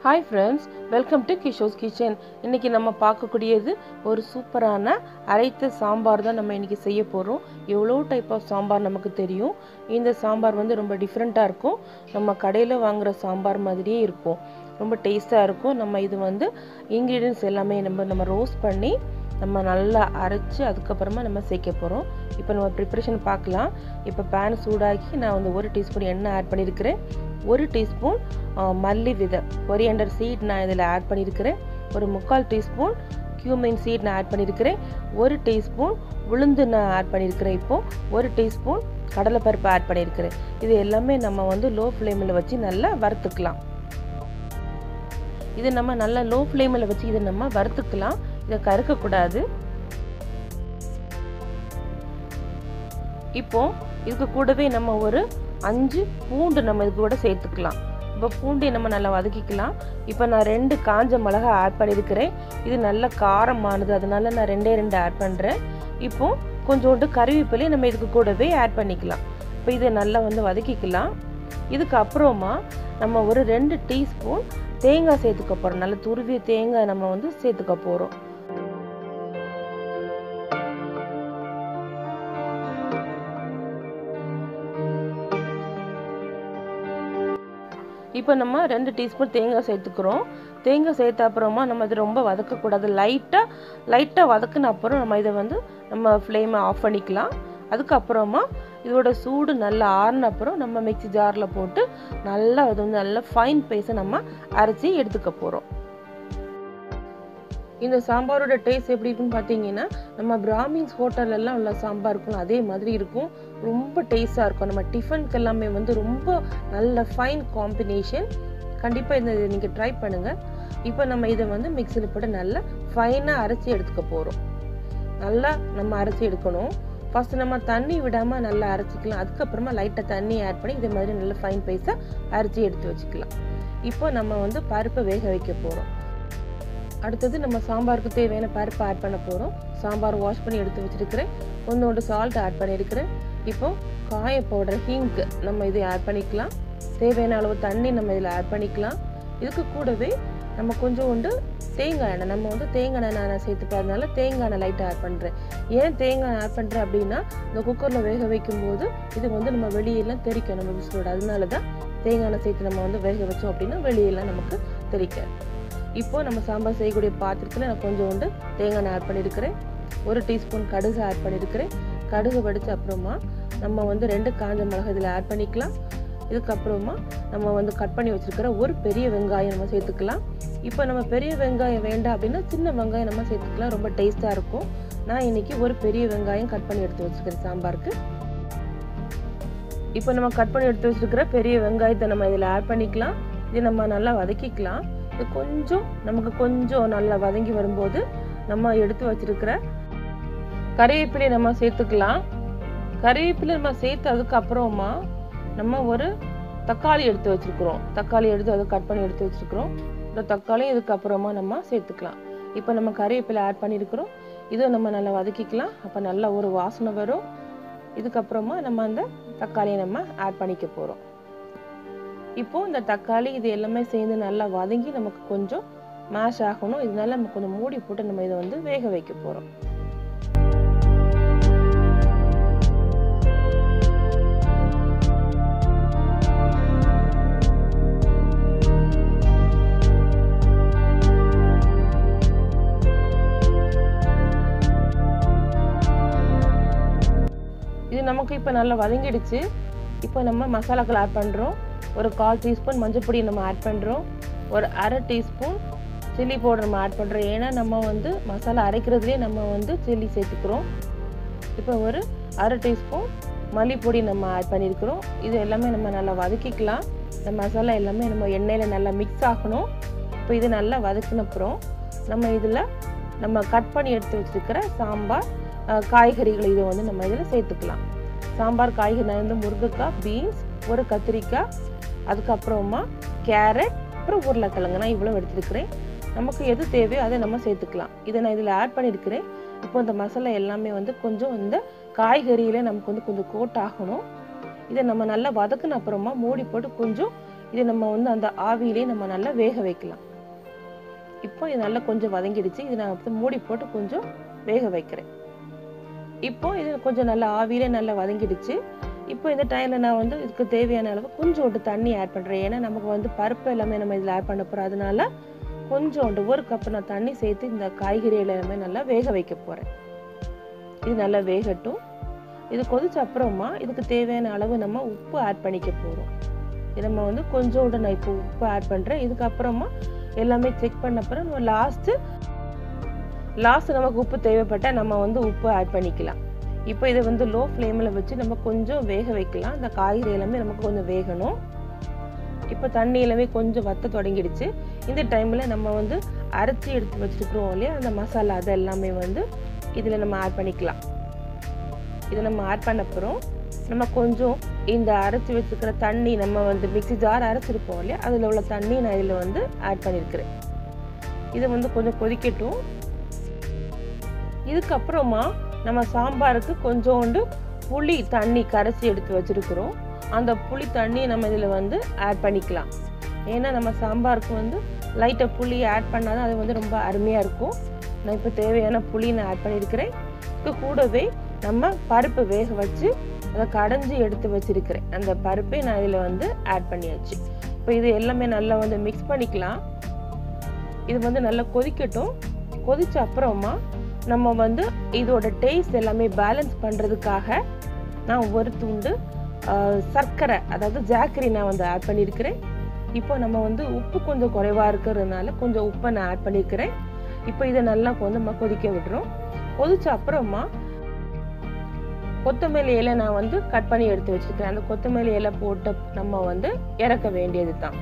hi friends welcome to கிஷோஸ் kitchen இன்றைக்கி நம்ம பார்க்கக்கூடியது ஒரு சூப்பரான அரைத்த சாம்பார் தான் நம்ம இன்றைக்கி செய்ய போகிறோம் எவ்வளோ டைப் ஆஃப் சாம்பார் நமக்கு தெரியும் இந்த சாம்பார் வந்து ரொம்ப டிஃப்ரெண்ட்டாக இருக்கும் நம்ம கடையில் வாங்குகிற சாம்பார் மாதிரியே இருக்கும் ரொம்ப டேஸ்ட்டாக இருக்கும் நம்ம இது வந்து இன்க்ரீடியன்ஸ் எல்லாமே நம்ம நம்ம ரோஸ்ட் பண்ணி நம்ம நல்லா அரைச்சி அதுக்கப்புறமா நம்ம சேர்க்க போகிறோம் இப்போ நம்ம ப்ரிப்ரேஷன் பார்க்கலாம் இப்போ பேன் சூடாக்கி நான் வந்து ஒரு டீஸ்பூன் எண்ணெய் ஆட் பண்ணியிருக்கிறேன் ஒரு டீஸ்பூன் மல்லி விதை கொரியண்டர் சீட் நான் இதில் ஆட் பண்ணியிருக்கிறேன் ஒரு முக்கால் டீஸ்பூன் கியூமின் சீட் நான் ஆட் பண்ணியிருக்கிறேன் ஒரு டீஸ்பூன் உளுந்து நான் ஆட் பண்ணியிருக்கிறேன் இப்போது ஒரு டீஸ்பூன் கடலைப்பருப்பு ஆட் பண்ணியிருக்கிறேன் இது எல்லாமே நம்ம வந்து லோ ஃப்ளேமில் வச்சு நல்லா வறுத்துக்கலாம் இது நம்ம நல்லா லோ ஃப்ளேமில் வச்சு இதை நம்ம வறுத்துக்கலாம் இதை கருக்கக்கூடாது இப்போ இதுக்கு கூடவே நம்ம ஒரு அஞ்சு பூண்டு நம்ம இது கூட சேர்த்துக்கலாம் இப்போ பூண்டை நம்ம நல்லா வதக்கிக்கலாம் இப்போ நான் ரெண்டு காஞ்ச மிளகா ஆட் பண்ணியிருக்கிறேன் இது நல்ல காரமானது அதனால நான் ரெண்டே ரெண்டு ஆட் பண்ணுறேன் இப்போ கொஞ்சோண்டு கருவேப்பிலையை நம்ம இதுக்கு கூடவே ஆட் பண்ணிக்கலாம் இப்போ இதை நல்லா வந்து வதக்கிக்கலாம் இதுக்கு அப்புறமா நம்ம ஒரு ரெண்டு டீஸ்பூன் தேங்காய் சேர்த்துக்க போகிறோம் நல்ல துருவிய தேங்காய் நம்ம வந்து சேர்த்துக்க போகிறோம் இப்போ நம்ம ரெண்டு டீஸ்பூன் தேங்காய் சேர்த்துக்கிறோம் தேங்காய் சேர்த்த அப்புறமா நம்ம இது ரொம்ப வதக்கக்கூடாது லைட்டாக லைட்டாக வதக்குன அப்புறம் நம்ம இதை வந்து நம்ம ஃப்ளேமை ஆஃப் பண்ணிக்கலாம் அதுக்கப்புறமா இதோட சூடு நல்லா ஆறின அப்புறம் நம்ம மிக்சி ஜாரில் போட்டு நல்லா அது வந்து நல்லா ஃபைன் பேஸை நம்ம அரைச்சி எடுத்துக்க போகிறோம் இந்த சாம்பாரோட டேஸ்ட் எப்படி இருக்குன்னு பார்த்தீங்கன்னா நம்ம பிராமின்ஸ் ஹோட்டல்லலாம் உள்ள சாம்பார் இருக்கும் அதே மாதிரி இருக்கும் ரொம்ப டேஸ்ட்டாக இருக்கும் நம்ம டிஃபனுக்கு எல்லாமே வந்து ரொம்ப நல்ல ஃபைன் காம்பினேஷன் கண்டிப்பாக இந்த நீங்கள் ட்ரை பண்ணுங்கள் இப்போ நம்ம இதை வந்து மிக்சியில் போட்டு நல்லா ஃபைனாக அரைச்சி எடுத்துக்க போகிறோம் நல்லா நம்ம அரைச்சி எடுக்கணும் ஃபஸ்ட்டு நம்ம தண்ணி விடாமல் நல்லா அரைச்சிக்கலாம் அதுக்கப்புறமா லைட்டாக தண்ணி ஆட் பண்ணி இதே மாதிரி நல்ல ஃபைன் பைஸாக அரைச்சி எடுத்து வச்சுக்கலாம் இப்போ நம்ம வந்து பருப்பை வேக வைக்க போகிறோம் அடுத்தது நம்ம சாம்பாருக்கு தேவையான பருப்பு ஆட் பண்ண போகிறோம் சாம்பார் வாஷ் பண்ணி எடுத்து வச்சுருக்கிறேன் கொஞ்சோண்டு சால்ட் ஆட் பண்ணியிருக்கிறேன் இப்போ காய பவுடர் ஹிங்க் நம்ம இதை ஆட் பண்ணிக்கலாம் தேவையான அளவு தண்ணி நம்ம இதில் ஆட் பண்ணிக்கலாம் இதுக்கு கூடவே நம்ம கொஞ்சோண்டு தேங்காய் எண்ணெய் நம்ம வந்து தேங்காய் எண்ணெய் நான் சேர்த்துப்பதனால தேங்காய் எண்ணெய் லைட்டாக ஆட் பண்ணுறேன் ஏன் தேங்காய் ஆட் பண்ணுறேன் அப்படின்னா இந்த குக்கரில் வேக வைக்கும்போது இது வந்து நம்ம வெளியெல்லாம் தெரிக்கும் நம்ம விசிலோட அதனால தான் தேங்காய் எண்ணெய் சேர்த்து நம்ம வந்து வேக வச்சோம் அப்படின்னா வெளியெல்லாம் நமக்கு தெரிக்காது இப்போ நம்ம சாம்பார் செய்யக்கூடிய பாத்திரத்தில் நான் கொஞ்சோண்டு தேங்காய் எண்ணெய் ஆட் பண்ணியிருக்கிறேன் ஒரு டீஸ்பூன் கடுகு ஆட் பண்ணியிருக்கிறேன் கடுகு வடித்த அப்புறமா நம்ம வந்து ரெண்டு காஞ்ச மிளகு இதில் ஆட் பண்ணிக்கலாம் இதுக்கப்புறமா நம்ம வந்து கட் பண்ணி வச்சுருக்கிற ஒரு பெரிய வெங்காயம் நம்ம சேர்த்துக்கலாம் இப்போ நம்ம பெரிய வெங்காயம் வேண்டாம் அப்படின்னா சின்ன வெங்காயம் நம்ம சேர்த்துக்கலாம் ரொம்ப டேஸ்ட்டாக இருக்கும் நான் இன்னைக்கு ஒரு பெரிய வெங்காயம் கட் பண்ணி எடுத்து வச்சுருக்கிறேன் சாம்பாருக்கு இப்போ நம்ம கட் பண்ணி எடுத்து வச்சுருக்கிற பெரிய வெங்காயத்தை நம்ம இதில் ஆட் பண்ணிக்கலாம் இது நம்ம நல்லா வதக்கிக்கலாம் இது கொஞ்சம் நமக்கு கொஞ்சம் நல்லா வதங்கி வரும்போது நம்ம எடுத்து வச்சிருக்கிற கறிவேப்பிலை நம்ம சேர்த்துக்கலாம் கறிவேப்பிலை நம்ம சேர்த்து அதுக்கப்புறமா நம்ம ஒரு தக்காளி எடுத்து வச்சுருக்குறோம் தக்காளி எடுத்து அதை கட் பண்ணி எடுத்து வச்சுருக்குறோம் இந்த தக்காளி இதுக்கப்புறமா நம்ம சேர்த்துக்கலாம் இப்போ நம்ம கறிவேப்பிலை ஆட் பண்ணியிருக்கிறோம் இதை நம்ம நல்லா வதக்கிக்கலாம் அப்போ நல்லா ஒரு வாசனை வரும் இதுக்கப்புறமா நம்ம அந்த தக்காளியை நம்ம ஆட் பண்ணிக்க போகிறோம் இப்போ இந்த தக்காளி இது எல்லாமே சேர்ந்து நல்லா வதங்கி நமக்கு கொஞ்சம் மேஷ் ஆகணும் இதனால நம்ம கொஞ்சம் மூடி போட்டு நம்ம இதை வந்து வேக வைக்க போகிறோம் இது நமக்கு இப்போ நல்லா வதங்கிடுச்சு இப்போ நம்ம மசாலாக்கள் ஆட் பண்ணுறோம் ஒரு கால் டீஸ்பூன் மஞ்சள் பொடி நம்ம ஆட் பண்ணுறோம் ஒரு அரை டீஸ்பூன் சில்லி பவுடர் நம்ம ஆட் பண்ணுறோம் ஏன்னா நம்ம வந்து மசாலா அரைக்கிறதுலேயே நம்ம வந்து சில்லி சேர்த்துக்கிறோம் இப்போ ஒரு அரை டீஸ்பூன் மல்லிப்பொடி நம்ம ஆட் பண்ணியிருக்கிறோம் இது எல்லாமே நம்ம நல்லா வதக்கிக்கலாம் இந்த மசாலா எல்லாமே நம்ம எண்ணெயில் நல்லா மிக்ஸ் ஆகணும் இப்போ இது நல்லா வதக்கினப்புறம் நம்ம இதில் நம்ம கட் பண்ணி எடுத்து வச்சுருக்கிற சாம்பார் காய்கறிகள் இதை வந்து நம்ம இதில் சேர்த்துக்கலாம் சாம்பார் காய்கறி நான் வந்து முருங்கைக்காய் பீன்ஸ் ஒரு கத்திரிக்காய் அதுக்கப்புறமா கேரட் அப்புறம் உருளைக்கிழங்கு நான் இவ்வளோ எடுத்துருக்கிறேன் நமக்கு எது தேவையோ அதை நம்ம சேர்த்துக்கலாம் இதை நான் இதில் ஆட் பண்ணியிருக்கிறேன் இப்போ இந்த மசாலா எல்லாமே வந்து கொஞ்சம் இந்த காய்கறியில் நமக்கு வந்து கொஞ்சம் கோட் ஆகணும் இதை நம்ம நல்லா வதக்குன அப்புறமா மூடி போட்டு கொஞ்சம் இதை நம்ம வந்து அந்த ஆவியிலே நம்ம நல்லா வேக வைக்கலாம் இப்போ இது நல்லா கொஞ்சம் வதங்கிடுச்சு இது நான் வந்து மூடி போட்டு கொஞ்சம் வேக வைக்கிறேன் இப்போ இது கொஞ்சம் நல்லா ஆவியிலே நல்லா வதங்கிடுச்சு இப்போ இந்த டைமில் நான் வந்து இதுக்கு தேவையான அளவு கொஞ்சோண்டு தண்ணி ஆட் பண்ணுறேன் ஏன்னா நமக்கு வந்து பருப்பு எல்லாமே நம்ம இதில் ஆட் பண்ண போகிறோம் அதனால கொஞ்சோண்டு ஒரு கப் நான் தண்ணி சேர்த்து இந்த காய்கறிகள் எல்லாமே நல்லா வேக வைக்க போகிறேன் இது நல்லா வேகட்டும் இது கொதிச்ச அப்புறமா இதுக்கு தேவையான அளவு நம்ம உப்பு ஆட் பண்ணிக்க போகிறோம் இது நம்ம வந்து கொஞ்சோண்டு நான் இப்போ உப்பு ஆட் பண்ணுறேன் இதுக்கப்புறமா எல்லாமே செக் பண்ண அப்புறம் நம்ம லாஸ்ட்டு லாஸ்ட் நமக்கு உப்பு தேவைப்பட்டால் நம்ம வந்து உப்பு ஆட் பண்ணிக்கலாம் இப்போ இதை வந்து லோ ஃப்ளேமில் வச்சு நம்ம கொஞ்சம் வேக வைக்கலாம் இந்த காய்கறி எல்லாமே நமக்கு கொஞ்சம் வேகணும் இப்போ தண்ணி எல்லாமே கொஞ்சம் வத்த தொடங்கிடுச்சு இந்த டைமில் நம்ம வந்து அரைச்சி எடுத்து வச்சுருக்கிறோம் இல்லையா அந்த மசாலா அது எல்லாமே வந்து இதில் நம்ம ஆட் பண்ணிக்கலாம் இதை நம்ம ஆட் பண்ண அப்புறம் நம்ம கொஞ்சம் இந்த அரைச்சி வச்சுருக்கிற தண்ணி நம்ம வந்து மிக்சி ஜார் அரைச்சிருப்போம் இல்லையா அதில் உள்ள தண்ணி நான் இதில் வந்து ஆட் பண்ணியிருக்கிறேன் இதை வந்து கொஞ்சம் கொதிக்கட்டும் இதுக்கப்புறமா நம்ம சாம்பாருக்கு கொஞ்சோண்டு புளி தண்ணி கரைச்சி எடுத்து வச்சுருக்குறோம் அந்த புளி தண்ணி நம்ம இதில் வந்து ஆட் பண்ணிக்கலாம் ஏன்னா நம்ம சாம்பாருக்கு வந்து லைட்டாக புளி ஆட் பண்ணால் தான் அது வந்து ரொம்ப அருமையாக இருக்கும் நான் இப்போ தேவையான புளி நான் ஆட் பண்ணியிருக்கிறேன் இதுக்கு கூடவே நம்ம பருப்பு வேக வச்சு அதை கடைஞ்சி எடுத்து வச்சிருக்கிறேன் அந்த பருப்பை நான் இதில் வந்து ஆட் பண்ணியாச்சு இப்போ இது எல்லாமே நல்லா வந்து மிக்ஸ் பண்ணிக்கலாம் இது வந்து நல்லா கொதிக்கட்டும் கொதிச்ச அப்புறமா நம்ம வந்து இதோட டேஸ்ட் எல்லாமே பேலன்ஸ் பண்ணுறதுக்காக நான் ஒரு துண்டு சர்க்கரை அதாவது ஜாக்கரி நான் வந்து ஆட் பண்ணியிருக்கிறேன் இப்போ நம்ம வந்து உப்பு கொஞ்சம் குறைவாக இருக்கிறதுனால கொஞ்சம் உப்பை நான் ஆட் பண்ணியிருக்கிறேன் இப்போ இதை நல்லா கொஞ்சம் நம்ம கொதிக்க விடுறோம் கொதிச்ச அப்புறமா கொத்தமல்லி இலை நான் வந்து கட் பண்ணி எடுத்து வச்சிருக்கேன் அந்த கொத்தமல்லி இலை போட்டு நம்ம வந்து இறக்க வேண்டியது தான்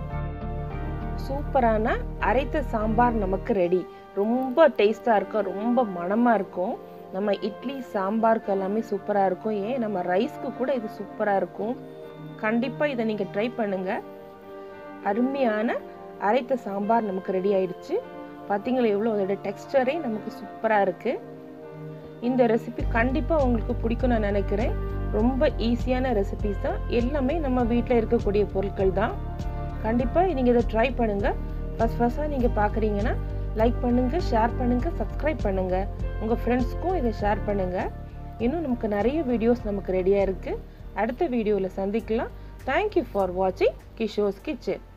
சூப்பரான அரைத்த சாம்பார் நமக்கு ரெடி ரொம்ப டேஸ்டாக இருக்கும் ரொம்ப மணமாக இருக்கும் நம்ம இட்லி சாம்பாருக்கு எல்லாமே சூப்பராக இருக்கும் ஏன் நம்ம ரைஸ்க்கு கூட இது சூப்பராக இருக்கும் கண்டிப்பாக இதை நீங்கள் ட்ரை பண்ணுங்கள் அருமையான அரைத்த சாம்பார் நமக்கு ரெடி ஆயிடுச்சு பார்த்தீங்களா எவ்வளோ அதோட டெக்ஸ்டரே நமக்கு சூப்பராக இருக்குது இந்த ரெசிபி கண்டிப்பாக உங்களுக்கு பிடிக்கும் நான் நினைக்கிறேன் ரொம்ப ஈஸியான ரெசிபிஸ் தான் எல்லாமே நம்ம வீட்டில் இருக்கக்கூடிய பொருட்கள் தான் கண்டிப்பாக நீங்கள் இதை ட்ரை பண்ணுங்கள் ஃபஸ்ட் ஃபஸ்ட்டாக நீங்கள் பார்க்குறீங்கன்னா லைக் பண்ணுங்கள் ஷேர் பண்ணுங்கள் சப்ஸ்கிரைப் பண்ணுங்கள் உங்கள் ஃப்ரெண்ட்ஸ்க்கும் இதை ஷேர் பண்ணுங்கள் இன்னும் நமக்கு நிறைய வீடியோஸ் நமக்கு ரெடியாக இருக்குது அடுத்த வீடியோவில் சந்திக்கலாம் தேங்க்யூ ஃபார் வாட்சிங் கிஷோஸ் கிச்சன்